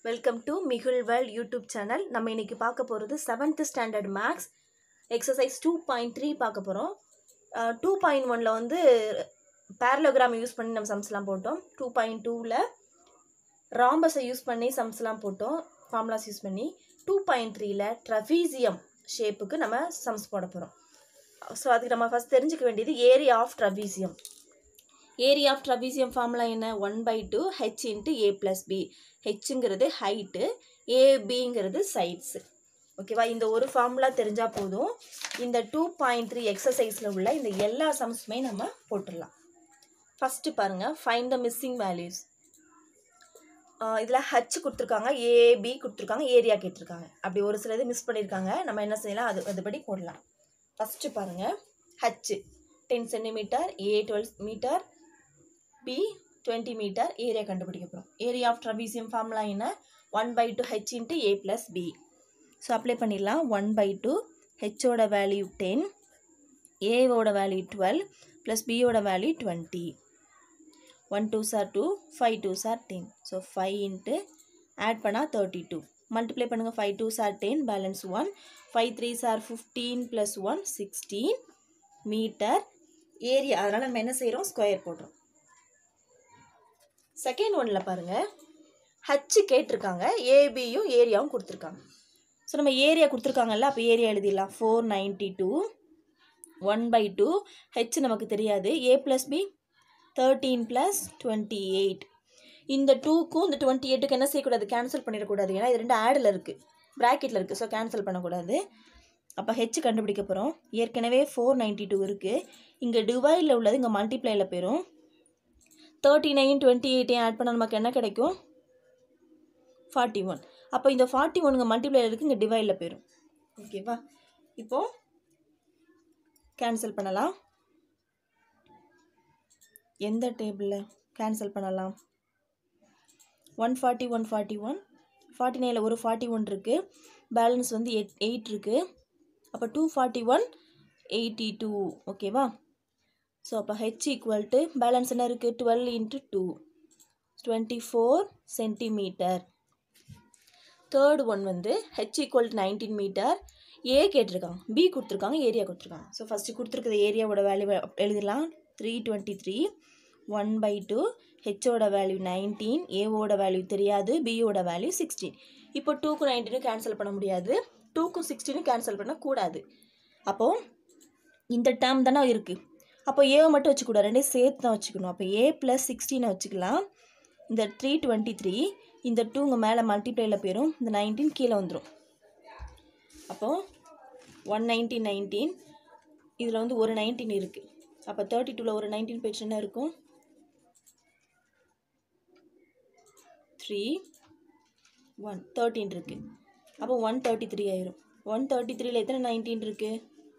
Welcome to மிகுழ்வல் YouTube channel நம்ம இன்னைக்கு பார்க்க போகிறது seventh standard maths exercise two point three பார்க்க போகிறோம் டூ பாயிண்ட் ஒனில் வந்து பேரலோகிராம் யூஸ் பண்ணி நம்ம சம்ஸ்லாம் போட்டோம் டூ பாயிண்ட் டூவில் ராம்பஸை யூஸ் பண்ணி சம்ஸ்லாம் போட்டோம் ஃபார்முலாஸ் யூஸ் பண்ணி டூ பாயிண்ட் த்ரீல ட்ரபீசியம் ஷேப்புக்கு நம்ம சம்ஸ் போட போகிறோம் ஸோ அதுக்கு நம்ம ஃபஸ்ட் தெரிஞ்சுக்க வேண்டியது area of trapezium area of trapezium formula என்ன one by two H into A plus B ஹெச்சுங்கிறது ஹைட்டு ஏபிங்கிறது சைட்ஸு ஓகேவா இந்த ஒரு ஃபார்முலா தெரிஞ்சால் போதும் இந்த டூ பாயிண்ட் த்ரீ எக்ஸசைஸில் உள்ள இந்த எல்லா சம்ஸுமே நம்ம போட்டுடலாம் ஃபஸ்ட்டு பாருங்கள் ஃபைன் த மிஸ்ஸிங் வேல்யூஸ் இதில் ஹச் கொடுத்துருக்காங்க ஏபி கொடுத்துருக்காங்க ஏரியா கேட்டிருக்காங்க அப்படி ஒரு சில இது மிஸ் பண்ணியிருக்காங்க நம்ம என்ன செய்யலாம் அது அதுபடி போடலாம் ஃபஸ்ட்டு பாருங்கள் H ten centimetre A twelve metre B twenty metre area கண்டுபிடிக்க போகிறோம் ஏரியா ஆஃப் ட்ரபீசியம் ஃபார்முலா என்ன one by two H into A plus B so apply பண்ணிடலாம் ஒன் பை டூ ஹெச்சோட வேல்யூ டென் ஏவோட வேல்யூ டுவெல் ப்ளஸ் பியோட value twenty one two sir two five two sir ten so five into add பண்ணால் thirty two multiply பண்ணுங்கள் five two sir ten balance one five three s are fifteen plus one sixteen metre area அதனால் நம்ம என்ன செய்கிறோம் square போடுறோம் second ஒன்னில் பாருங்கள் ஹச்சு கேட்டிருக்காங்க ஏபியும் ஏரியாவும் கொடுத்துருக்காங்க ஸோ நம்ம ஏரியா கொடுத்துருக்காங்கல்ல அப்போ ஏரியா எழுதிடலாம் four ninety two one by two H நமக்கு தெரியாது A plus B thirteen plus twenty eight இந்த டூக்கும் இந்த டுவெண்ட்டி எயிட்டுக்கு என்ன செய்யக்கூடாது கேன்சல் பண்ணிடக்கூடாது ஏன்னா இது ரெண்டு ஆடில் இருக்குது ப்ராக்கெட்டில் இருக்குது ஸோ கேன்சல் பண்ணக்கூடாது அப்போ ஹெச் கண்டுபிடிக்க போகிறோம் ஏற்கனவே ஃபோர் நைன்ட்டி டூ இருக்குது இங்கே டிவைடில் உள்ளது இங்கே மல்டிப்ளையில் போயிடும் தேர்ட்டி நைன் டுவெண்ட்டி எயிட்டையும் ஆட் பண்ணால் நமக்கு என்ன கிடைக்கும் ஃபார்ட்டி ஒன் அப்போ இந்த ஃபார்ட்டி ஒனுங்க மல்டிப்ளையில் இருக்குது இங்கே டிவைடில் போயிடும் ஓகேவா இப்போது கேன்சல் பண்ணலாம் எந்த டேபிளில் கேன்சல் பண்ணலாம் one forty one forty one forty நைனில் ஒரு ஃபார்ட்டி ஒன் இருக்குது பேலன்ஸ் வந்து எயிட் எயிட் இருக்குது அப்போ two forty one eighty two ஓகேவா ஸோ அப்போ ஹெச் ஈக்குவல் டு பேலன்ஸ் என்ன இருக்குது twelve into two twenty four centimetre third one வந்து H equal to nineteen metre A கேட்டிருக்காங்க பி கொடுத்துருக்காங்க ஏரியா கொடுத்துருக்காங்க ஸோ ஃபஸ்ட்டு கொடுத்துருக்குற ஏரியாவோட வேல்யூ எழுதிடலாம் three twenty three one by two ஹெச்சோட வேல்யூ நைன்டீன் ஏவோட வேல்யூ தெரியாது பியோட வேல்யூ சிக்ஸ்டீன் இப்போ டூக்கும் நைன்டீனும் கேன்சல் பண்ண முடியாது டூக்கும் சிக்ஸ்டீனும் கேன்சல் பண்ணக்கூடாது அப்போது இந்த டேர்ம் தானே இருக்குது அப்போ ஏவை மட்டும் வச்சுக்கூடாது ரெண்டையும் சேர்த்து தான் வச்சுக்கணும் அப்போ ஏ ப்ளஸ் சிக்ஸ்டீனை வச்சுக்கலாம் இந்த த்ரீ டுவெண்ட்டி த்ரீ இந்த டூங்க மேலே மல்டிப்ளையில் போயிடும் இந்த நைன்டீன் கீழே வந்துடும் அப்போது ஒன் நைன்டீன் நைன்டீன் இதில் வந்து ஒரு நைன்டீன் இருக்குது அப்போ தேர்ட்டி டூவில் ஒரு நைன்டீன் பேஜ் என்ன இருக்கும் த்ரீ ஒன் தேர்ட்டின் இருக்குது அப்போ ஒன் தேர்ட்டி த்ரீ ஆயிரும் ஒன் தேர்ட்டி த்ரீல எத்தனை நைன்டீன் இருக்குது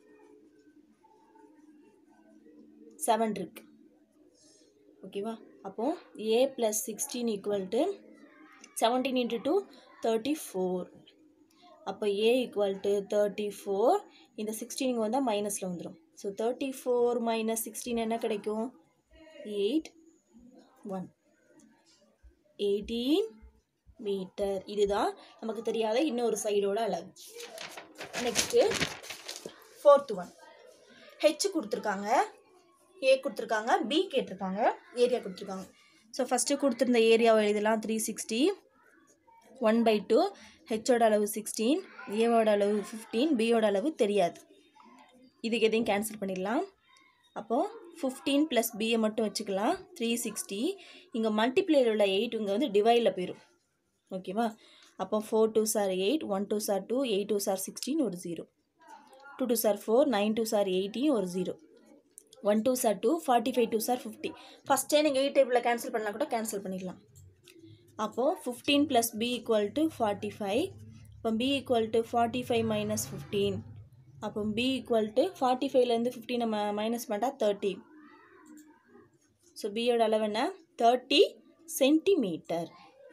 செவன் இருக்கு ஓகேவா அப்போது A plus sixteen equal to seventeen into two thirty four அப்போ A equal to thirty four இந்த சிக்ஸ்டீன் இங்கே வந்தால் மைனஸில் வந்துடும் so thirty four minus sixteen என்ன கிடைக்கும் எயிட் ஒன் எயிட்டீன் மீட்டர் இதுதான் நமக்கு தெரியாத இன்னொரு சைடோட அளவு நெக்ஸ்ட்டு ஃபோர்த் ஒன் ஹெச் கொடுத்துருக்காங்க ஏ கொடுத்துருக்காங்க பி கேட்டிருக்காங்க ஏரியா கொடுத்துருக்காங்க ஸோ ஃபஸ்ட்டு கொடுத்துருந்த ஏரியாவை எழுதலாம் three sixty one by two ஹெச்சோட அளவு சிக்ஸ்டீன் ஏவோட அளவு ஃபிஃப்டீன் பியோட அளவு தெரியாது இதுக்கு எதையும் கேன்சல் பண்ணிடலாம் அப்போது ஃபிஃப்டீன் ப்ளஸ் பியை மட்டும் வச்சுக்கலாம் த்ரீ சிக்ஸ்டி இங்கே மல்டிப்ளேயில் உள்ள எயிட் இங்கே வந்து டிவைடில் போயிடும் ஓகேவா அப்போ four two sir eight one two sir two eight two sir sixteen ஒரு zero two two sir four nine two sir eighteen ஒரு zero one two sir two forty five two sir fifty ஃபஸ்ட்டே நீங்கள் eight டேபிளில் cancel பண்ணலாம் கூட cancel பண்ணிடலாம் அப்போது fifteen plus B equal to forty five அப்போ B equal to forty five minus fifteen அப்போ பி ஈக்குவல் டு ஃபார்ட்டி ஃபைவ்லேருந்து ஃபிஃப்டீனை ம மைனஸ் பண்ணால் தேர்ட்டி ஸோ பியோட அளவு என்ன thirty centimetre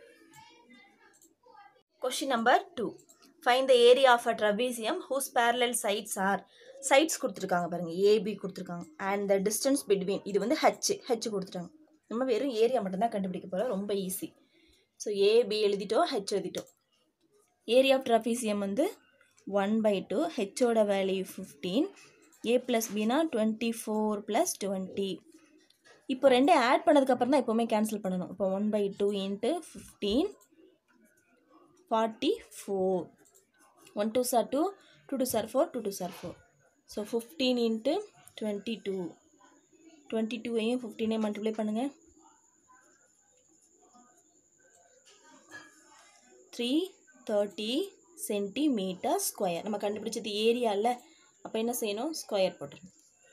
question number two fine the area of a trapezium whose parallel sides are sides கொடுத்துருக்காங்க பாருங்கள் ஏபி கொடுத்துருக்காங்க அண்ட் த டிஸ்டன்ஸ் பிட்வீன் இது வந்து ஹச் ஹச் கொடுத்துட்டாங்க நம்ம வெறும் ஏரியா மட்டும்தான் கண்டுபிடிக்க போகிறோம் ரொம்ப ஈஸி ஸோ ஏபி எழுதிட்டோம் ஹெச் எழுதிட்டோம் ஏரியா ஆஃப் ட்ரபீசியம் வந்து ஒன் பை டூ ஹெச்சோட வேல்யூ ஃபிஃப்டீன் ஏ ப்ளஸ் பினா டுவெண்ட்டி ஃபோர் ப்ளஸ் டுவெண்ட்டி இப்போ ரெண்டே ஆட் பண்ணதுக்கப்புறம் தான் எப்போவுமே கேன்சல் பண்ணணும் இப்போ one by two into fifteen forty four one two sir two two two sir four two two sir four so fifteen into twenty two twenty two ஃபிஃப்டீனையும் multiply பண்ணுங்கள் three thirty centimetre square நம்ம கண்டுபிடிச்சது ஏரியாவில் அப்போ என்ன செய்யணும் square போட்டுருணும்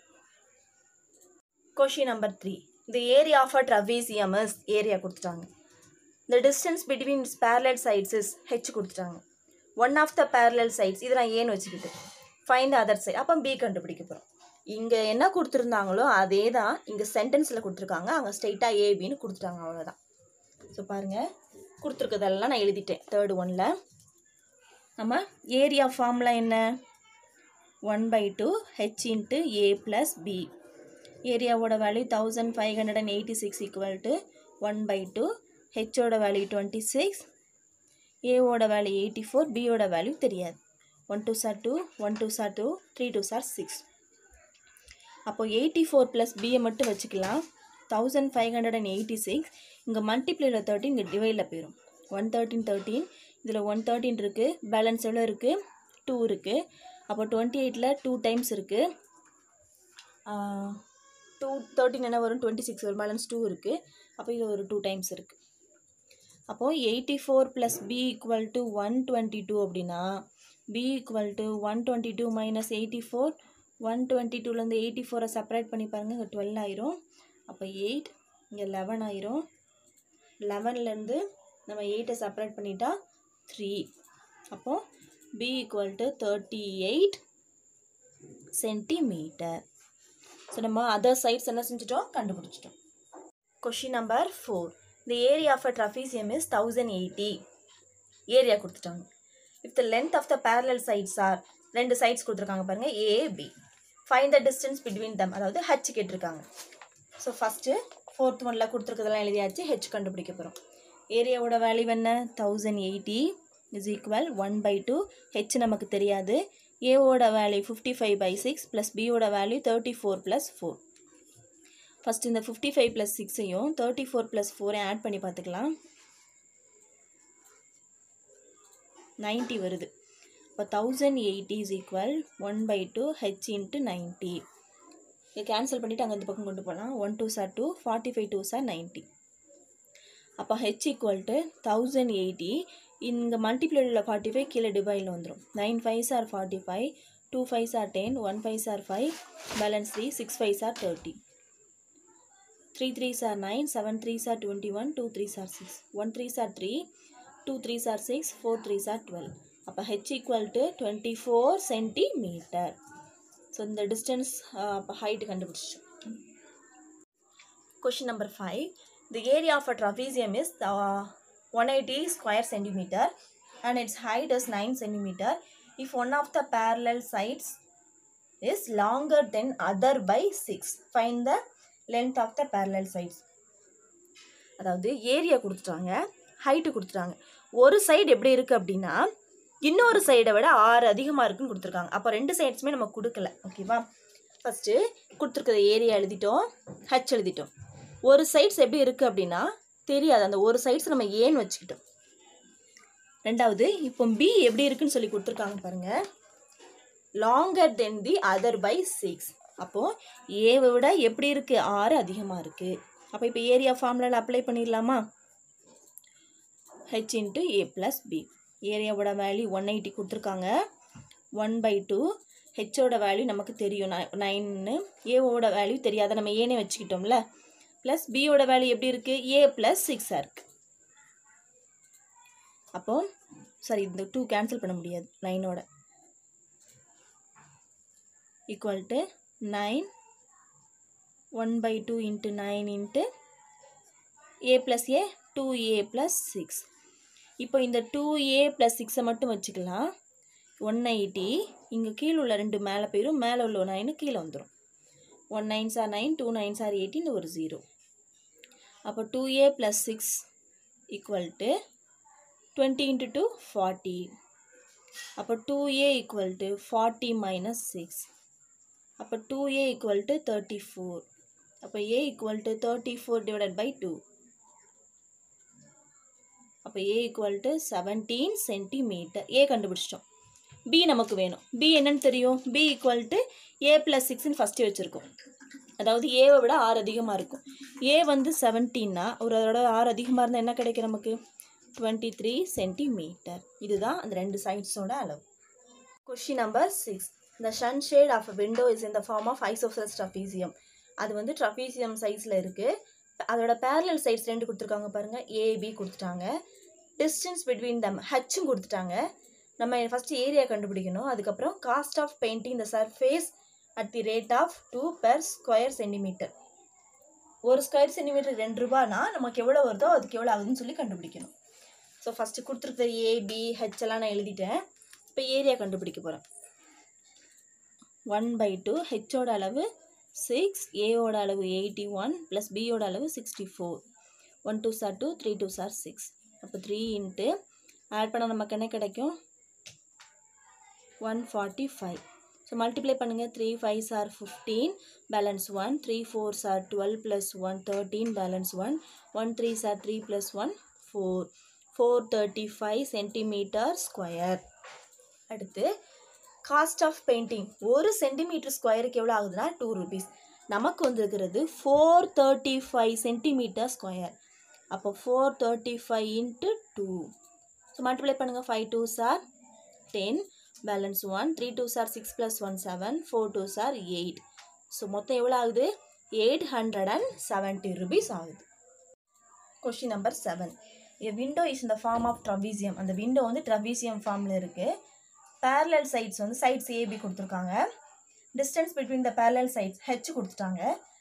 question number three இந்த area of a trapezium is area கொடுத்துட்டாங்க the distance between its parallel sides is h கொடுத்துட்டாங்க one of the parallel sides இது நான் ஏன்னு வச்சுக்கிட்டு ஃபைண்ட் அதர் சைடு அப்போ பி கண்டுபிடிக்க போகிறோம் இங்கே என்ன கொடுத்துருந்தாங்களோ அதே தான் இங்கே சென்டென்ஸில் கொடுத்துருக்காங்க அங்கே ஸ்ட்ரைட்டாக ஏபின்னு கொடுத்துட்டாங்க அவ்வளோதான் ஸோ பாருங்கள் கொடுத்துருக்கதெல்லாம் நான் எழுதிட்டேன் தேர்டு ஒனில் நம்ம ஏரியா ஃபார்முலா என்ன one by two H into A plus B ஏரியாவோட value thousand five hundred and eighty six equal to one by two ஹெச்சோட வேல்யூ டுவெண்ட்டி சிக்ஸ் ஏவோட வேல்யூ எயிட்டி ஃபோர் பியோட வேல்யூ தெரியாது one two sir two one two sir two three two sir six அப்போது eighty four plus பியை மட்டும் வச்சுக்கலாம் thousand five hundred and eighty six இங்கே மல்டிப்ளேயில் தேர்ட்டின் இங்கே டிவைடில் போயிடும் ஒன் தேர்ட்டின் தேர்ட்டீன் இதில் ஒன் தேர்ட்டின் இருக்குது பேலன்ஸ் எவ்வளோ இருக்குது டூ இருக்குது அப்போ டுவெண்ட்டி எயிட்டில் டூ டைம்ஸ் இருக்குது டூ தேர்ட்டின் என்ன வரும் டுவெண்ட்டி சிக்ஸ் வரும் பேலன்ஸ் டூ இருக்குது அப்போ இது ஒரு டூ டைம்ஸ் இருக்குது அப்போது eighty four plus B equal to one twenty two அப்படின்னா B equal to one twenty two minus eighty four one twenty டூலேருந்து எயிட்டி ஃபோரை செப்பரேட் பண்ணி பாருங்கள் இங்கே டுவெல் ஆயிரும் அப்போ எயிட் இங்கே லெவன் ஆயிரும் லெவன்லேருந்து நம்ம எயிட்டை செப்பரேட் பண்ணிட்டா த்ரீ அப்போது B equal to thirty eight centimetre so நம்ம அதர் சைட்ஸ் என்ன செஞ்சிட்டோம் கண்டுபிடிச்சிட்டோம் question number four the area of a trapezium is thousand eighty area கொடுத்துட்டாங்க if the length of the parallel sides are ரெண்டு sides கொடுத்துருக்காங்க பாருங்கள் AB fine the distance between them அதாவது H கேட்டிருக்காங்க ஸோ ஃபஸ்ட்டு ஃபோர்த் ஒனில் கொடுத்துருக்கதெல்லாம் எழுதியாச்சு H கண்டுபிடிக்க போகிறோம் ஏரியாவோட வேல்யூ என்ன thousand eighty is equal one by two H நமக்கு தெரியாது ஏவோட value fifty five by six plus பியோட value thirty four plus four first இந்த ஃபிஃப்டி ஃபைவ் ப்ளஸ் சிக்ஸையும் தேர்ட்டி ஃபோர் ப்ளஸ் ஃபோரையும் ஆட் பண்ணி பார்த்துக்கலாம் நைன்ட்டி வருது இப்போ thousand eighty is equal one by two H into ninety இதை கேன்சல் பண்ணிவிட்டு அங்கே இந்த பக்கம் கொண்டு போகலாம் one two sir two forty five two sir ninety அப்போ H equal to thousand eighty இங்கே மல்டிப்ளேடில் ஃபார்ட்டி ஃபைவ் கீழே டிவைடில் வந்துடும் nine five sir forty five two five sir ten one five sir five balance three six five sir thirty three three sir nine seven three sir twenty one two three sir six one three sir three two three sir six four three sir twelve அப்போ H equal to twenty four centimetre so இந்த distance அப்போ height கண்டுபிடிச்சோம் question number five the area of a trapezium is one eighty square centimetre and its height is nine centimetre if one of the parallel sides is longer then other by six fine the length of the parallel sides அதாவது area கொடுத்துட்டாங்க height கொடுத்துட்டாங்க ஒரு side எப்படி இருக்குது அப்படின்னா இன்னொரு சைடை விட ஆறு அதிகமாக இருக்குன்னு கொடுத்துருக்காங்க அப்போ ரெண்டு சைட்ஸுமே நம்ம கொடுக்கல ஓகேவா ஃபஸ்ட்டு கொடுத்துருக்குற ஏரியா எழுதிட்டோம் ஹச் எழுதிட்டோம் ஒரு சைட்ஸ் எப்படி இருக்குது அப்படின்னா தெரியாது அந்த ஒரு சைட்ஸ் நம்ம ஏன்னு வச்சுக்கிட்டோம் ரெண்டாவது இப்போ பி எப்படி இருக்குன்னு சொல்லி கொடுத்துருக்காங்க பாருங்கள் longer then the other by six அப்போது ஏவை விட எப்படி இருக்குது ஆறு அதிகமாக இருக்குது அப்போ இப்போ ஏரியா ஃபார்முலாவில் அப்ளை பண்ணிடலாமா H into A plus B ஏரியாவோட வேல்யூ ஒன் எயிட்டி கொடுத்துருக்காங்க ஒன் பை டூ ஹெச்சோட வேல்யூ நமக்கு தெரியும் நைன்னு ஏவோட வேல்யூ தெரியாத நம்ம ஏனே வச்சுக்கிட்டோம்ல ப்ளஸ் பியோட வேல்யூ எப்படி இருக்குது ஏ ப்ளஸ் சிக்ஸாக இருக்குது அப்போது சாரி இந்த டூ கேன்சல் பண்ண முடியாது நைனோட equal to nine one by two into nine into A plus A two A plus six இப்போ இந்த டூ ஏ ப்ளஸ் சிக்ஸை மட்டும் வச்சுக்கலாம் ஒன் எயிட்டி இங்கே கீழே உள்ள ரெண்டு மேலே போயிடும் மேலே உள்ள நைனு கீழே வந்துடும் one nine s are nine two nine s are eighteen ஒரு ஜீரோ அப்போ two A plus six equal to twenty into two forty அப்போ two A equal to forty minus six அப்போ two A equal to thirty four அப்போ A equal to thirty four divided by two அப்போ A equal to seventeen centimetre A கண்டுபிடிச்சிட்டோம் B நமக்கு வேணும் B என்னன்னு தெரியும் B equal to A plus சிக்ஸ்னு first வச்சுருக்கோம் அதாவது ஏவை விட ஆறு அதிகமாக இருக்கும் ஏ வந்து செவன்டீன்னா ஒரு அதோட ஆறு அதிகமாக இருந்தால் என்ன கிடைக்கும் நமக்கு டுவெண்ட்டி த்ரீ சென்டிமீட்டர் இதுதான் அந்த ரெண்டு சைட்ஸோட அளவு question number six the sunshade of a window is in the form of isosceles trapezium அது வந்து ட்ரபீசியம் சைஸில் இருக்குது அதோட parallel சைட்ஸ் ரெண்டு கொடுத்துருக்காங்க பாருங்கள் ஏபி கொடுத்துட்டாங்க டிஸ்டன்ஸ் பிட்வீன் தம் ஹச்சும் கொடுத்துட்டாங்க நம்ம ஃபஸ்ட்டு ஏரியா கண்டுபிடிக்கணும் அதுக்கப்புறம் cost of painting the surface at the rate of two per square centimetre ஒரு ஸ்கொயர் சென்டிமீட்டர் ரெண்டு ரூபானா நமக்கு எவ்வளோ வருதோ அதுக்கு எவ்வளோ ஆகுதுன்னு சொல்லி கண்டுபிடிக்கணும் ஸோ ஃபஸ்ட்டு கொடுத்துருக்க ஏபி ஹெச் எல்லாம் நான் எழுதிட்டேன் இப்போ ஏரியா கண்டுபிடிக்க போகிறேன் ஒன் பை டூ ஹெச்சோட அளவு சிக்ஸ் ஏவோட அளவு எயிட்டி ஒன் ப்ளஸ் பியோட அளவு sixty four one two sir two three two sir six அப்போ த்ரீ இன்ட்டு ஆட் பண்ணால் நமக்கு என்ன கிடைக்கும் one forty five so multiply பண்ணுங்கள் three five s are fifteen balance one three four s are twelve plus one thirteen balance one one three sir three plus one four four thirty five centimetre square அடுத்து cost of painting ஒரு centimetre ஸ்கொயருக்கு எவ்வளோ ஆகுதுன்னா two rupees நமக்கு வந்துருக்கிறது four thirty five centimetre square அப்போ four thirty five into two so multiply பண்ணுங்கள் five two sir ten balance one three two sir six plus one seven four two sir eight so மொத்தம் எவ்வளோ ஆகுது eight hundred and seventy rupees ஆகுது question number seven a window is in the form of trapezium அந்த window வந்து trapezium ஃபார்மில் இருக்குது parallel sides வந்து sides A B கொடுத்துருக்காங்க distance between the parallel sides H கொடுத்துட்டாங்க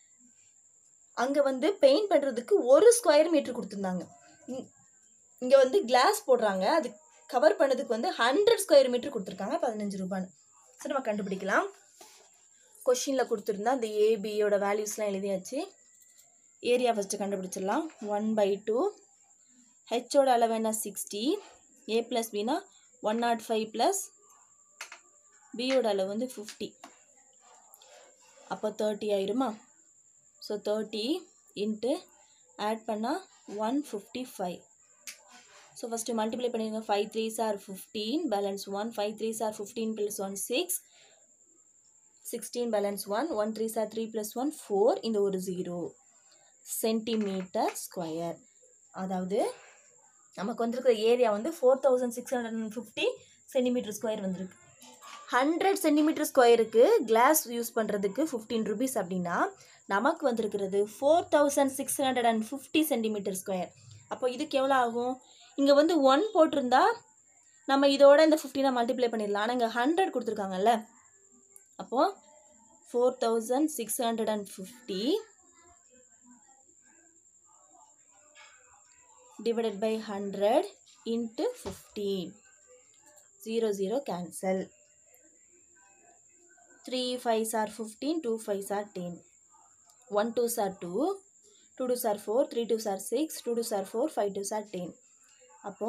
அங்கே வந்து பெயிண்ட் பண்ணுறதுக்கு ஒரு ஸ்கொயர் மீட்டர் கொடுத்துருந்தாங்க இங்கே வந்து கிளாஸ் போடுறாங்க அது கவர் பண்ணதுக்கு வந்து ஹண்ட்ரட் ஸ்கொயர் மீட்டர் கொடுத்துருக்காங்க பதினஞ்சு ரூபான்னு சரி நம்ம கண்டுபிடிக்கலாம் கொஷினில் கொடுத்துருந்தா அந்த ஏபியோட வேல்யூஸ்லாம் எழுதியாச்சு ஏரியா ஃபஸ்ட்டு கண்டுபிடிச்சிடலாம் ஒன் பை டூ ஹெச்சோட அளவு என்ன சிக்ஸ்டி ஏ ப்ளஸ் பினா ஒன் நாட் ஃபைவ் ப்ளஸ் பியோட அளவு வந்து ஃபிஃப்டி அப்போ தேர்ட்டி ஆயிருமா ஸோ தேர்ட்டி இன்ட்டு ஆட் பண்ணால் one fifty five so first multiply பண்ணிடுங்க five three s are fifteen balance one five three s are fifteen plus one six sixteen balance one one three sir three plus one four இந்த ஒரு zero centimetre square அதாவது நமக்கு வந்திருக்கிற area வந்து four thousand six hundred and fifty centimetre square வந்திருக்கு hundred centimetre ஸ்கொயருக்கு glass use பண்ணுறதுக்கு fifteen rupees அப்படின்னா நமக்கு வந்திருக்கிறது four thousand six hundred and fifty centimetre square அப்போ இதுக்கு எவ்வளோ ஆகும் இங்கே வந்து ஒன் போட்டிருந்தா நம்ம இதோட இந்த ஃபிஃப்டினை மல்டிப்ளை பண்ணிடலாம் ஆனால் இங்கே ஹண்ட்ரட் கொடுத்துருக்காங்கல்ல அப்போது four thousand six hundred and fifty divided by 100 into 15 0 0 cancel 3 5s are 15 2 5s are 10 1 2s are 2 2 2s are 4 3 2s are 6 2 2s are 4 5 2s are 10 அப்போ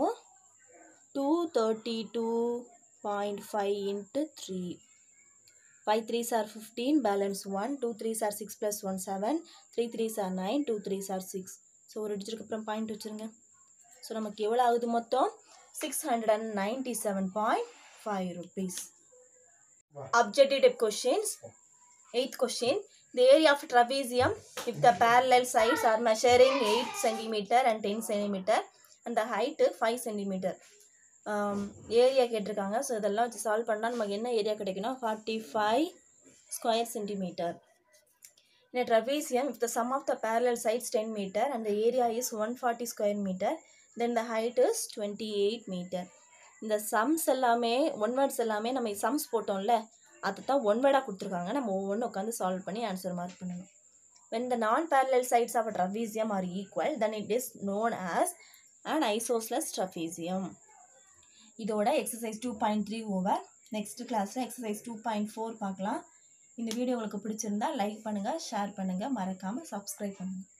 232.5 into 3 5 3s are 15 balance 1 2 3s are 6 plus 1 7 3 3s are 9 2 3s are 6 so ஒரு டிஜிட்டுக்கு அப்புறம் point வச்சுருங்க so நமக்கு எவ்வளோ ஆகுது மொத்தம் six hundred and ninety seven point five rupees objective type questions eighth question the area of trapezium if the parallel sides are measuring eight centimetre and ten centimetre and the height five centimetre area கேட்டிருக்காங்க so இதெல்லாம் வச்சு solve பண்ணால் நமக்கு என்ன area கிடைக்குன்னா forty five square centimetre In a trapezium, if the sum of the parallel sides 10 meter and the area is 140 square meter, then the height is 28 meter. இந்த sums எல்லாமே one words எல்லாமே நம்ம sums போட்டோம்ல அதை தான் one வேர்டாக கொடுத்துருக்காங்க நம்ம ஒவ்வொன்றும் உட்காந்து சால்வ் பண்ணி ஆன்சர் மார்க் பண்ணணும் when the non parallel sides of a trapezium are equal then it is known as an isosceles trapezium இதோட exercise two point three over next கிளாஸில் எக்ஸசைஸ் டூ பாயிண்ட் ஃபோர் பார்க்கலாம் இந்த video உங்களுக்கு பிடிச்சிருந்தா like பண்ணுங்கள் share பண்ணுங்கள் மறக்காமல் subscribe பண்ணுங்கள்